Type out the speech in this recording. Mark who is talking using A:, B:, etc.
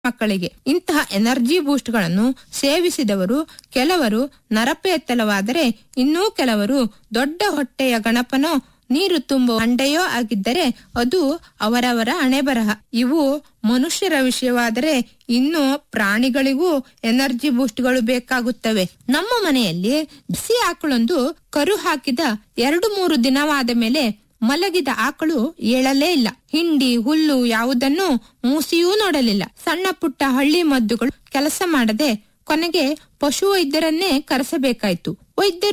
A: ಮಕ್ಕಳಿಗೆ ಇಂತಹ energy boost ಗಳನ್ನು ಸೇವಿಸಿದವರು ಕೆಲವರು ನರಪೇತ್ತಲವಾದರೆ ಇನ್ನೂ ಕೆಲವರು ದೊಡ್ಡ ಹೊಟ್ಟೆಯ ಗಣಪನೋ ನೀರು ತುಂಬುವ ಹಂಡೆಯೋ ಆಗಿದ್ದರೆ ಅದು ಅವರವರ ಹಣೆಬರಹ ಇವು ಮನುಷ್ಯರ ವಿಷಯವಾದರೆ ಇನ್ನು ಪ್ರಾಣಿಗಳಿಗೂ ಎನರ್ಜಿ ಬೂಸ್ಟ್ಗಳು ಬೇಕಾಗುತ್ತವೆ ನಮ್ಮ ಮನೆಯಲ್ಲಿ ಬಿಸಿ ಆಕಳೊಂದು ಕರು ಹಾಕಿದ ಎರಡು ಮೂರು ದಿನವಾದ ಮೇಲೆ ಮಲಗಿದ ಆಕಳು ಏಳಲೇ ಇಲ್ಲ ಹಿಂಡಿ ಹುಲ್ಲು ಯಾವುದನ್ನು ಮೂಸಿಯೂ ನೋಡಲಿಲ್ಲ ಸಣ್ಣ ಪುಟ್ಟ ಹಳ್ಳಿ ಮದ್ದುಗಳು ಕೆಲಸ ಮಾಡದೆ ಕೊನೆಗೆ ಪಶು ವೈದ್ಯರನ್ನೇ ಕರೆಸಬೇಕಾಯ್ತು ವೈದ್ಯರು